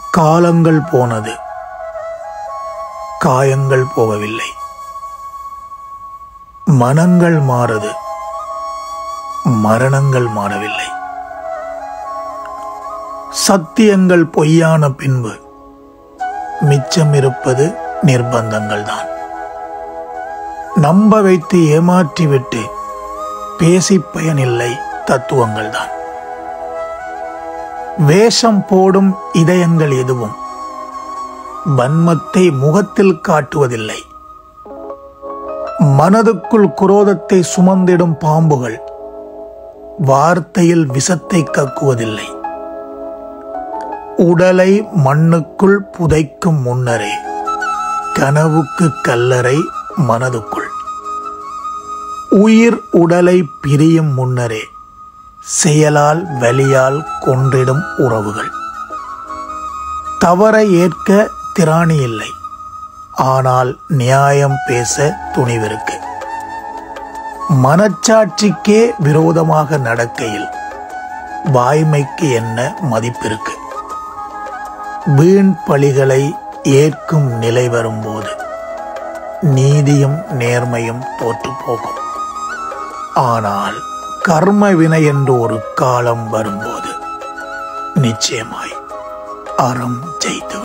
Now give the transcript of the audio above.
காலங்கள் போனது காயங்கள் போகவில்லை மனங்கள் மாறுது மரணங்கள் மாறவில்லை சத்தியங்கள் பொய்யான பின்பு மிச்சம் இருப்பது நிர்பந்தங்கள் தான் நம்ப வைத்து ஏமாற்றிவிட்டு பேசி பயனில்லை தத்துவங்கள் தான் வேஷம் போடும் இதயங்கள் எதுவும் வன்மத்தை முகத்தில் காட்டுவதில்லை மனதுக்குள் குரோதத்தை சுமந்திடும் பாம்புகள் வார்த்தையில் விஷத்தை கக்குவதில்லை உடலை மண்ணுக்குள் புதைக்கும் முன்னரே கனவுக்கு கல்லறை மனதுக்குள் உயிர் உடலை பிரியும் முன்னரே செயலால் வலியால் கொன்றிடும் உறவுகள் தவறை ஏற்க திராணி இல்லை ஆனால் நியாயம் பேச துணிவிருக்கு மனச்சாட்சிக்கே விரோதமாக நடக்கையில் வாய்மைக்கு என்ன மதிப்பிருக்கு வீண் பழிகளை ஏற்கும் நிலை வரும்போது நீதியும் நேர்மையும் தோற்று போகும் ஆனால் கர்ம வினை என்று ஒரு காலம் வரும்போது நிச்சயமாய் அறம் ஜெயித்து